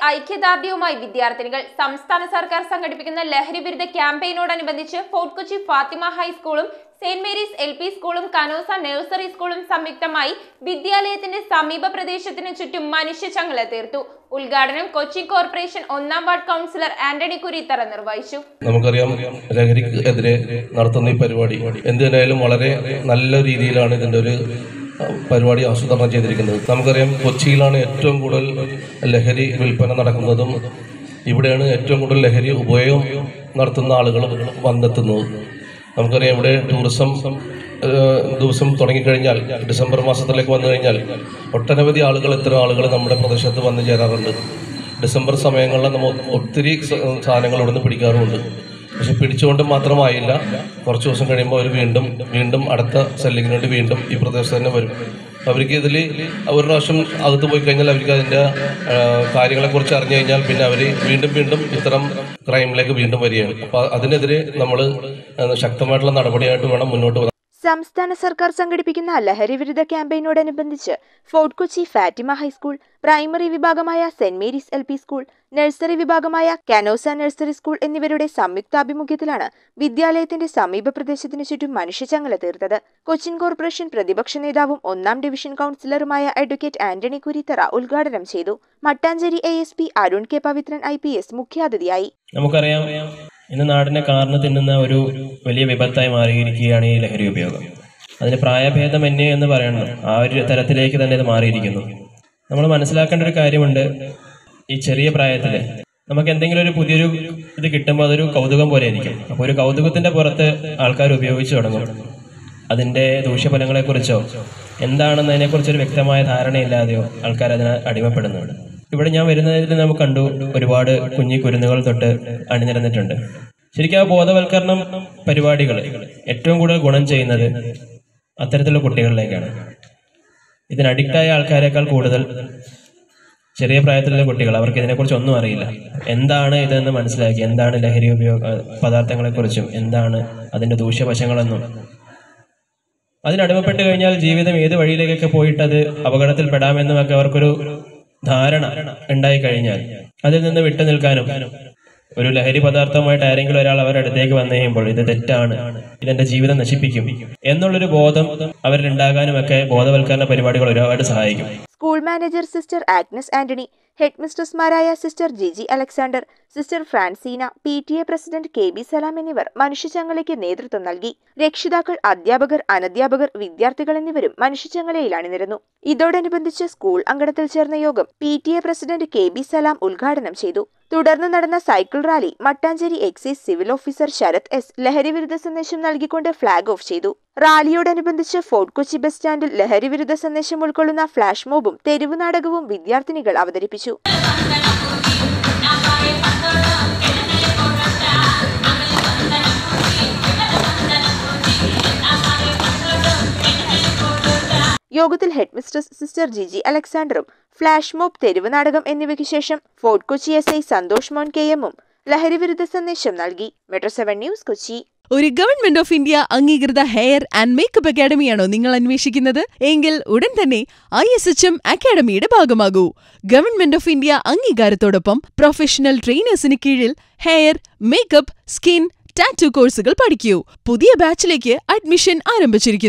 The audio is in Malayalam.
ഐക്യദാർഢ്യവുമായി വിദ്യാർത്ഥിനികൾ സംസ്ഥാന സർക്കാർ സംഘടിപ്പിക്കുന്ന ലഹരി വിരുദ്ധ ക്യാമ്പയിനോടനുബന്ധിച്ച് ഫോർട്ട് കൊച്ചി ഫാത്തിമ ഹൈസ്കൂളും സെന്റ് മേരീസ് എൽ പി സ്കൂളും കനോസ നഴ്സറി സ്കൂളും സംയുക്തമായി വിദ്യാലയത്തിന്റെ സമീപ പ്രദേശത്തിന് ചുറ്റും മനുഷ്യചങ്ങല തീർത്തു ഉദ്ഘാടനം കൊച്ചി കോർപ്പറേഷൻ ഒന്നാം വാർഡ് കൗൺസിലർ ആന്റണി കുരീത്തറ നിർവഹിച്ചു നമുക്കറിയാം ലഹരിക്കെതിരെ നടത്തുന്ന ഈ പരിപാടി എന്തിനായാലും വളരെ നല്ല രീതിയിലാണ് ഇതിന്റെ ഒരു അഹ്, പരിപാടി ആസൂത്രണം ചെയ്തിരിക്കുന്നത് നമുക്കറിയാം കൊച്ചിയിലാണ് ഏറ്റവും കൂടുതൽ ലഹരി വിൽപ്പന നടക്കുന്നതും ഇവിടെയാണ് ഏറ്റവും കൂടുതൽ ലഹരി ഉപയോഗം നടത്തുന്ന ആളുകൾ വന്നെത്തുന്നത് നമുക്കറിയാം ഇവിടെ ടൂറിസം ഏഹ്, ദിവസം തുടങ്ങിക്കഴിഞ്ഞാൽ ഡിസംബർ മാസത്തിലേക്ക് വന്നു കഴിഞ്ഞാൽ ഒട്ടനവധി ആളുകൾ ഇത്തരം ആളുകൾ നമ്മുടെ പ്രദേശത്ത് വന്നു ചേരാറുണ്ട് ഡിസംബർ സമയങ്ങളിൽ നമ്മൾ ഒത്തിരി സ- സാധനങ്ങൾ ഇവിടുന്ന് പിടിക്കാറുമുണ്ട് പക്ഷെ പിടിച്ചുകൊണ്ട് മാത്രമായില്ല കുറച്ച് ദിവസം കഴിയുമ്പോൾ അവർ വീണ്ടും വീണ്ടും അടുത്ത സെല്ലിങ്ങിന് വേണ്ടി വീണ്ടും ഈ പ്രദേശത്ത് തന്നെ വരും അവർക്ക് ഇതിൽ ഒരു പ്രാവശ്യം അകത്ത് പോയി കഴിഞ്ഞാൽ അവർക്ക് അതിൻ്റെ കാര്യങ്ങളെക്കുറിച്ച് അറിഞ്ഞു കഴിഞ്ഞാൽ പിന്നെ അവർ വീണ്ടും വീണ്ടും ഇത്തരം ക്രൈമിലേക്ക് വീണ്ടും വരികയാണ് അപ്പോൾ അതിനെതിരെ നമ്മൾ ശക്തമായിട്ടുള്ള നടപടിയായിട്ട് വേണം മുന്നോട്ട് പോകാൻ സംസ്ഥാന സർക്കാർ സംഘടിപ്പിക്കുന്ന ലഹരി വിരുദ്ധ ക്യാമ്പയിനോടനുബന്ധിച്ച് fort Kochi Fatima high school primary വിഭാഗമായ saint Mary's L P school nursery വിഭാഗമായ കാനോസ നഴ്സറി സ്കൂൾ എന്നിവരുടെ സംയുക്താഭിമുഖ്യത്തിലാണ് വിദ്യാലയത്തിന്റെ സമീപ പ്രദേശത്തിനു ചുറ്റും മനുഷ്യചങ്ങല തീർത്തത് കൊച്ചിൻ കോർപ്പറേഷൻ പ്രതിപക്ഷ നേതാവും ഒന്നാം ഡിവിഷൻ കൌൺസിലറുമായ അഡ്വക്കേറ്റ് ആന്റണി കുരിത്തറ ഉദ്ഘാടനം ചെയ്തു Mattancherry A S P Arun K Pavithran I P S മുഖ്യാതിഥിയായി നമുക്കറിയാം ഇന്ന് നാടിനെ കാർന്ന് തിന്നുന്ന ഒരു വലിയ വിപത്തായി മാറിയിരിക്കുകയാണ് ഈ ലഹരി ഉപയോഗം അതിന് പ്രായഭേദമന്യേ എന്ന് പറയണം ആ ഒരു തരത്തിലേക്ക് തന്നെ ഇത് മാറിയിരിക്കുന്നു നമ്മൾ മനസ്സിലാക്കേണ്ട ഒരു കാര്യമുണ്ട് ഈ ചെറിയ പ്രായത്തിൽ നമുക്ക് എന്തെങ്കിലും ഒരു പുതിയൊരു ഇത് കിട്ടുമ്പോൾ അതൊരു കൗതുകം പോലെ ആയിരിക്കും അപ്പോൾ ഒരു കൗതുകത്തിന്റെ പുറത്ത് ആൾക്കാർ ഉപയോഗിച്ച് തുടങ്ങും അതിന്റെ ദൂഷ്യഫലങ്ങളെക്കുറിച്ചോ എന്താണെന്നതിനെക്കുറിച്ച് ഒരു വ്യക്തമായ ധാരണയില്ലാതെയോ ആൾക്കാർ അതിന് അടിമപ്പെടുന്നുണ്ട് ഇവിടെ ഞാൻ വരുന്നതിൽ നമുക്ക് കണ്ടു ഒരുപാട് കുഞ്ഞി കുരുന്നുകൾ തൊട്ട് അണിനിരന്നിട്ടുണ്ട് ശരിക്കും ആ ബോധവൽക്കരണം പരിപാടികൾ ഏറ്റവും കൂടുതൽ ഗുണം ചെയ്യുന്നത് അത്തരത്തിലുള്ള കുട്ടികളിലേക്കാണ് ഇതിന് അഡിക്റ്റായ ആൾക്കാരെക്കാൾ കൂടുതൽ ചെറിയ പ്രായത്തിലുള്ള കുട്ടികൾ അവർക്ക് ഇതിനെക്കുറിച്ച് ഒന്നും അറിയില്ല എന്താണ് ഇതെന്ന് മനസ്സിലാക്കി എന്താണ് ലഹരി ഉപയോഗ പദാർത്ഥങ്ങളെക്കുറിച്ചും എന്താണ് അതിന്റെ ദൂഷ്യവശങ്ങളെന്നും അതിനടിമപ്പെട്ട് കഴിഞ്ഞാൽ ജീവിതം ഏത് വഴിയിലേക്കൊക്കെ പോയിട്ട് അത് അപകടത്തിൽപ്പെടാമെന്നുമൊക്കെ അവർക്കൊരു ധാരണ ഉണ്ടായി കഴിഞ്ഞാൽ അതിൽ നിന്ന് വിട്ടു നിൽക്കാനും ഒരു ലഹരി പദാർത്ഥമായിട്ട് ആരെങ്കിലും ഒരാൾ അവരുടെ അടുത്തേക്ക് വന്നു കഴിയുമ്പോൾ ഇത് തെറ്റാണ് ഇതെന്റെ ജീവിതം നശിപ്പിക്കും എന്നുള്ളൊരു ബോധം അവരിൽ ഉണ്ടാകാനുമൊക്കെ ബോധവൽക്കരണ പരിപാടികൾ ഒരുപാട് സഹായിക്കും school manager sister Agnes Antony head മിസ്ട്രസ്മാരായ sister Jiji Alexander sister Francina P T A president K B Salam എന്നിവർ മനുഷ്യചങ്ങലയ്ക്ക് നേതൃത്വം നൽകി രക്ഷിതാക്കൾ അധ്യാപകർ അനധ്യാപകർ വിദ്യാർത്ഥികൾ എന്നിവരും മനുഷ്യചങ്ങലയിൽ അണിനിരന്നു ഇതോടനുബന്ധിച്ച് സ്കൂൾ അങ്കണത്തിൽ ചേർന്ന യോഗം P T A president K B Salam ഉദ്ഘാടനം ചെയ്തു തുടർന്ന് നടന്ന cycle rally Mattancherry excise civil officer Sarath S ലഹരി വിരുദ്ധ സന്ദേശം നൽകിക്കൊണ്ട് ഫ്ളാഗ് ഓഫ് ചെയ്തു റാലിയോടനുബന്ധിച്ച് ഫോർട്ട് കൊച്ചി ബസ് സ്റ്റാൻഡിൽ ലഹരി വിരുദ്ധ സന്ദേശം ഉൾക്കൊള്ളുന്ന ഫ്ലാഷ് മോബും തെരുവ് നാടകവും വിദ്യാർത്ഥിനികൾ അവതരിപ്പിച്ചു യോഗത്തിൽ ഹെഡ് മിസ്ട്രസ് സിസ്റ്റർ ജിജി അലക്സാണ്ടറും ഫ്ലാഷ് മോബ് തെരുവ് നാടകം എന്നിവയ്ക്ക് ശേഷം fort Kochi S I Santhosh Mon K എമ്മും ലഹരി വിരുദ്ധ സന്ദേശം നൽകി മെട്രോ സെവൻ ന്യൂസ് കൊച്ചി ഒരു ഗവൺമെന്റ് ഓഫ് ഇന്ത്യ അംഗീകൃത ഹെയർ ആൻഡ് മേക്കപ്പ് അക്കാഡമിയാണോ നിങ്ങൾ അന്വേഷിക്കുന്നത് എങ്കിൽ ഉടൻ തന്നെ ഐ എസ് എച്ച് എം അക്കാഡമിയുടെ ഭാഗമാകൂ ഗവൺമെന്റ് ഓഫ് ഇന്ത്യ അംഗീകാരത്തോടൊപ്പം പ്രൊഫഷണൽ ട്രെയിനേഴ്സിന് കീഴിൽ ഹെയർ മേക്കപ്പ് സ്കിൻ ടാറ്റു കോഴ്സുകൾ പഠിക്കൂ പുതിയ ബാച്ചിലേക്ക് അഡ്മിഷൻ ആരംഭിച്ചിരിക്കുന്നു